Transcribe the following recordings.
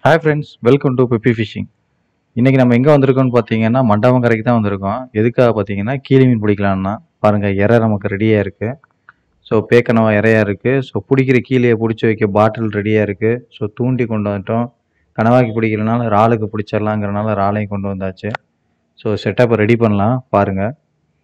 hi friends welcome to Peppy Fishing இன்றைக்கி நம்ம எங்கே வந்திருக்கோம்னு பார்த்தீங்கன்னா மண்டபங்கரைக்கு தான் வந்திருக்கோம் எதுக்காக பார்த்தீங்கன்னா கீழி மீன் பிடிக்கலான்னா பாருங்கள் இறை நமக்கு ரெடியாக இருக்குது ஸோ பேக்கனவா இறையா இருக்குது ஸோ பிடிக்கிற கீழே பிடிச்சி வைக்க பாட்டில் ரெடியாக இருக்குது ஸோ தூண்டி கொண்டு வந்துட்டோம் கனவாக்கி பிடிக்கலனால இறாலுக்கு பிடிச்சிடலாங்கிறனால இறாலையும் கொண்டு வந்தாச்சு ஸோ செட்டப்பை ரெடி பண்ணலாம் பாருங்கள்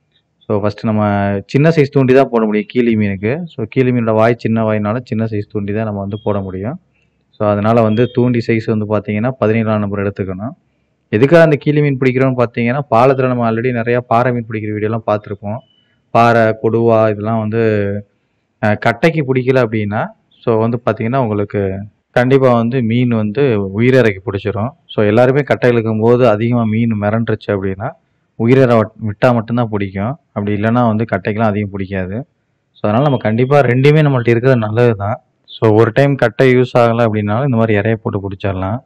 ஸோ ஃபஸ்ட்டு நம்ம சின்ன சைஸ் தூண்டி தான் போட முடியும் கீழி மீனுக்கு ஸோ கீழி மீனோட வாய் சின்ன வாயினால சின்ன சைஸ் தூண்டி தான் நம்ம வந்து போட முடியும் ஸோ அதனால் வந்து தூண்டி சைஸ் வந்து பார்த்தீங்கன்னா பதினேழாம் நம்பர் எடுத்துக்கணும் எதுக்காக அந்த கீழி மீன் பிடிக்கிறோம்னு பார்த்தீங்கன்னா பாலத்தில் நம்ம ஆல்ரெடி நிறையா பாறை மீன் பிடிக்கிற வீடியோலாம் பார்த்துருப்போம் பாறை கொடுவா இதெல்லாம் வந்து அஹ், கட்டைக்கு பிடிக்கல அப்படின்னா ஸோ வந்து பார்த்தீங்கன்னா உங்களுக்கு கண்டிப்பாக வந்து மீன் வந்து உயிரிறக்கி பிடிச்சிரும் ஸோ எல்லாருமே கட்டை இழுக்கும் போது அதிகமாக மீன் மிரண்டுருச்சு அப்படின்னா உயிரிற விட்டால் மட்டும்தான் பிடிக்கும் அப்படி இல்லைன்னா வந்து கட்டைக்கெலாம் அதிகம் பிடிக்காது ஸோ அதனால் நம்ம கண்டிப்பாக ரெண்டுமே நம்மள்ட்ட இருக்கிறது நல்லது தான் ஸோ ஒரு டைம் கட்டை யூஸ் ஆகலை அப்படின்னாலும் இந்த மாதிரி இறைய போட்டு பிடிச்சிடலாம்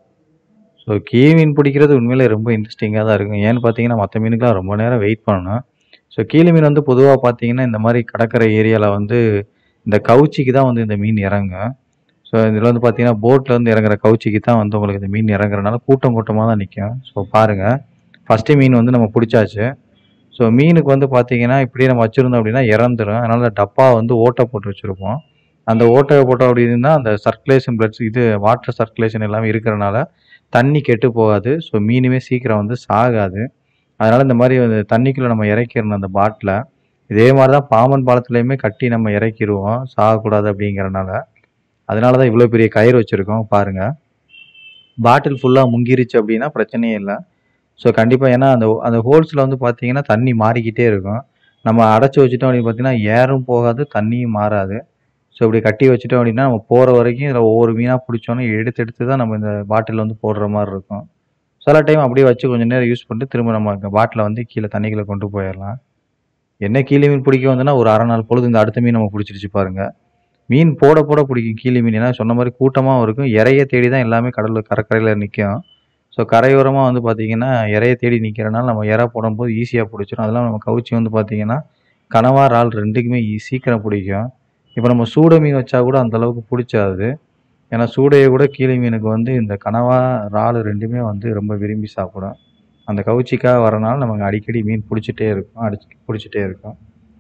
ஸோ கீ மீன் பிடிக்கிறது உண்மையிலே ரொம்ப இன்ட்ரெஸ்டிங்காக தான் இருக்கும் ஏன்னு பார்த்தீங்கன்னா மற்ற மீனுக்குலாம் ரொம்ப நேரம் வெயிட் பண்ணணும் ஸோ கீழி மீன் வந்து பொதுவாக பார்த்தீங்கன்னா இந்த மாதிரி கடற்கரை ஏரியாவில் வந்து இந்த கவுச்சிக்கு தான் வந்து இந்த மீன் இறங்கும் ஸோ இதில் வந்து பார்த்தீங்கன்னா போட்டில் வந்து இறங்குற கவுச்சிக்கு தான் வந்து உங்களுக்கு இந்த மீன் இறங்குறனால கூட்டம் கூட்டமாக தான் நிற்கும் ஸோ பாருங்கள் ஃபஸ்ட்டு மீன் வந்து நம்ம பிடிச்சாச்சு ஸோ மீனுக்கு வந்து பார்த்தீங்கன்னா இப்படியே நம்ம வச்சுருந்தோம் அப்படின்னா இறந்துரும் அதனால் டப்பா வந்து ஓட்டை போட்டு வச்சுருப்போம் அந்த ஓட்டை போட்டோம் அப்படின்னா அந்த சர்க்குலேஷன் பிளட்ஸ் இது வாட்டர் சர்க்குலேஷன் எல்லாமே இருக்கிறனால தண்ணி கெட்டு போகாது ஸோ மீனுமே சீக்கிரம் வந்து சாகாது அதனால் இந்த மாதிரி வந்து தண்ணிக்குள்ளே நம்ம இறக்கிடணும் அந்த பாட்டிலை இதே மாதிரி தான் பாம்பன் பாலத்துலேயுமே கட்டி நம்ம இறக்கிடுவோம் சாகக்கூடாது அப்படிங்கிறனால அதனால தான் இவ்வளோ பெரிய கயிறு வச்சுருக்கோம் பாருங்கள் பாட்டில் ஃபுல்லாக முங்கிருச்சு அப்படின்னா பிரச்சனையே இல்லை ஸோ கண்டிப்பாக ஏன்னா அந்த அந்த ஹோல்ஸில் வந்து பார்த்தீங்கன்னா தண்ணி மாறிக்கிட்டே இருக்கும் நம்ம அடைச்சி வச்சுட்டோம் அப்படின்னு பார்த்தீங்கன்னா ஏரும் போகாது தண்ணியும் மாறாது ஸோ இப்படி கட்டி வச்சுட்டோம் அப்படின்னா நம்ம போகிற வரைக்கும் இதில் ஒவ்வொரு மீனாக பிடிச்சோன்னே எடுத்து எடுத்து தான் நம்ம இந்த பாட்டில் வந்து போடுற மாதிரி இருக்கும் சில டைம் அப்படியே வச்சு கொஞ்சம் நேரம் யூஸ் பண்ணிட்டு திரும்ப நம்ம இந்த பாட்டிலை வந்து கீழே தண்ணிக்குள்ளே கொண்டு போயிடலாம் என்ன கீழே மீன் பிடிக்க வந்துன்னா ஒரு அரை நாள் பொழுது இந்த அடுத்த மீன் நம்ம பிடிச்சிருச்சு பாருங்க மீன் போட போட பிடிக்கும் கீழே மீன் ஏன்னா சொன்ன மாதிரி கூட்டமாகவும் இருக்கும் இறைய தேடி தான் எல்லாமே கடலில் கடற்கரையில் நிற்கும் ஸோ கரையோரமாக வந்து பார்த்தீங்கன்னா இறைய தேடி நிற்கிறனால நம்ம இறை போடும்போது ஈஸியாக பிடிச்சிரும் அதெல்லாம் நம்ம கவுச்சி வந்து பார்த்தீங்கன்னா கனவா இறால் ரெண்டுக்குமே ஈ- சீக்கிரம் பிடிக்கும் இப்போ நம்ம சூட மீன் வச்சா கூட அந்த அளவுக்கு பிடிச்சாது ஏன்னா சூடையை கூட கீழே மீனுக்கு வந்து இந்த கனவா இறால் ரெண்டுமே வந்து ரொம்ப விரும்பி சாப்பிடும் அந்த கவுச்சிக்காக வரனால நமக்கு அடிக்கடி மீன் பிடிச்சிட்டே இருக்கும் அடிச்சு பிடிச்சிட்டே இருக்கும்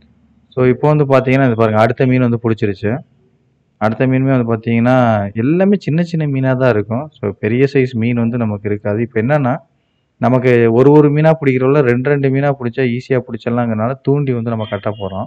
ஸோ இப்போ வந்து பார்த்தீங்கன்னா இது பாருங்கள் அடுத்த மீன் வந்து பிடிச்சிருச்சு அடுத்த மீனுமே வந்து பார்த்தீங்கன்னா எல்லாமே சின்ன சின்ன மீனாக தான் இருக்கும் ஸோ பெரிய சைஸ் மீன் வந்து நமக்கு இருக்காது இப்போ என்னன்னா நமக்கு ஒரு ஒரு மீனாக பிடிக்கிறோம்ல ரெண்டு ரெண்டு மீனாக பிடிச்சா ஈஸியாக பிடிச்சிடலாங்கிறனால தூண்டி வந்து நம்ம கட்ட போகிறோம்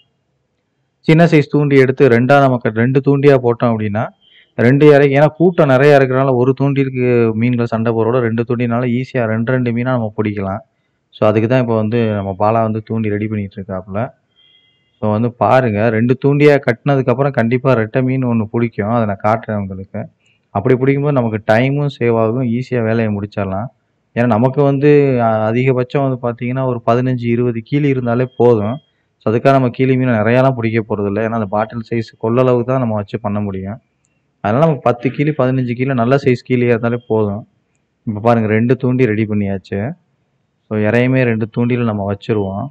சின்ன சைஸ் தூண்டி எடுத்து ரெண்டாக நமக்கு ரெண்டு தூண்டியாக போட்டோம் அப்படின்னா ரெண்டு இறக்கி ஏன்னா கூட்டம் நிறையா இருக்கிறனால ஒரு தூண்டிற்கு மீன்கள் சண்டை போகிறோட ரெண்டு தூண்டினால ஈஸியாக ரெண்டு ரெண்டு மீனாக நம்ம பிடிக்கலாம் ஸோ அதுக்கு தான் இப்போ வந்து நம்ம பாலா வந்து தூண்டி ரெடி பண்ணிட்டு இருக்காப்புல ஸோ வந்து பாருங்கள் ரெண்டு தூண்டியாக கட்டினதுக்கப்புறம் கண்டிப்பாக ரெட்டை மீன் ஒன்று பிடிக்கும் அதை நான் காட்டுறேன் உங்களுக்கு அப்படி பிடிக்கும்போது நமக்கு டைமும் சேவ் ஆகும் ஈஸியாக வேலையை முடிச்சிடலாம் ஏன்னா நமக்கு வந்து அஹ், அதிகபட்சம் வந்து பார்த்தீங்கன்னா ஒரு பதினஞ்சு இருபது கீழி இருந்தாலே போதும் ஸோ அதுக்காக நம்ம கீழி மீன் நிறையாலாம் பிடிக்க போகிறதில்ல ஏன்னா அந்த பாட்டில் சைஸ் கொள்ளளவு தான் நம்ம வச்சு பண்ண முடியும் அதனால் நம்ம பத்து கீழி பதினஞ்சு கீழோ நல்ல சைஸ் கீழியாக இருந்தாலே போதும் இப்போ பாருங்கள் ரெண்டு தூண்டி ரெடி பண்ணியாச்சு ஸோ இறையுமே ரெண்டு தூண்டியில் நம்ம வச்சுருவோம்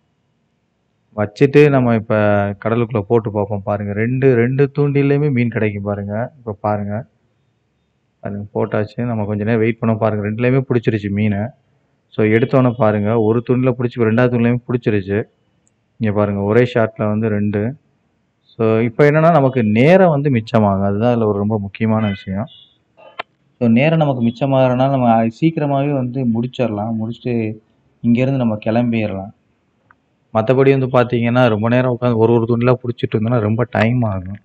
வச்சுட்டு நம்ம இப்போ கடலுக்குள்ளே போட்டு பார்ப்போம் பாருங்கள் ரெண்டு ரெண்டு தூண்டிலையுமே மீன் கிடைக்கும் பாருங்கள் இப்போ பாருங்கள் பாருங்க போட்டாச்சு நம்ம கொஞ்ச நேரம் வெயிட் பண்ண பாருங்கள் ரெண்டுலேயுமே பிடிச்சிருச்சு மீன் ஸோ எடுத்தோன்னே பாருங்கள் ஒரு தூண்டில் பிடிச்சி ரெண்டாவது தூண்லையுமே பிடிச்சிருச்சு இங்கே பாருங்கள் ஒரே ஷாட்டில் வந்து ரெண்டு ஸோ இப்போ என்னென்னா நமக்கு நேரம் வந்து மிச்சமாகும் அதுதான் அதில் ஒரு ரொம்ப முக்கியமான விஷயம் ஸோ நேரம் நமக்கு மிச்சமாகறனால நம்ம சீக்கிரமாகவே வந்து முடிச்சிடலாம் முடிச்சுட்டு இங்கேருந்து நம்ம கிளம்பிடலாம் மற்றபடி வந்து பார்த்தீங்கன்னா ரொம்ப நேரம் உட்காந்து ஒரு ஒரு துணிலாம் பிடிச்சிட்டு இருந்தோம்னா ரொம்ப டைம் ஆகும்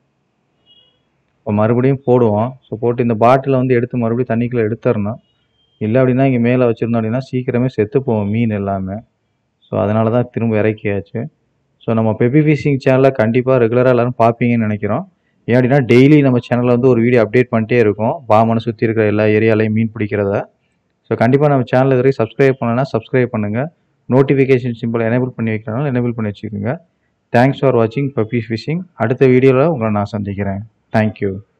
இப்போ மறுபடியும் போடுவோம் ஸோ போட்டு இந்த பாட்டிலை வந்து எடுத்து மறுபடியும் தண்ணிக்குள்ளே எடுத்துடணும் இல்லை அப்படின்னா இங்கே மேலே வச்சுருந்தோம் அப்படின்னா சீக்கிரமே செத்து போகும் மீன் எல்லாமே ஸோ அதனால தான் திரும்ப இறக்கியாச்சு ஸோ நம்ம பெப்பி ஃபிஷிங் சேனலை கண்டிப்பாக ரெகுலராக எல்லோரும் பார்ப்பீங்கன்னு நினைக்கிறோம் ஏன் அப்படின்னா டெய்லி நம்ம சேனலில் வந்து ஒரு வீடியோ அப்டேட் பண்ணிட்டே இருக்கோம் பாமனை சுற்றி இருக்கிற எல்லா ஏரியாலையும் மீன் பிடிக்கிறத ஸோ கண்டிப்பாக நம்ம சேனல் இதுவரை சப்ஸ்கிரைப் பண்ணலைன்னா சப்ஸ்கிரைப் பண்ணுங்கள் நோட்டிஃபிகேஷன் சிம்பிள் எனேபிள் பண்ணி வைக்கிறனால எனேபிள் பண்ணி வச்சுக்கோங்க தேங்க்ஸ் ஃபார் வாட்சிங் பப்பி ஃபிஷிங் அடுத்த வீடியோவில் உங்களை நான் சந்திக்கிறேன் தேங்க்யூ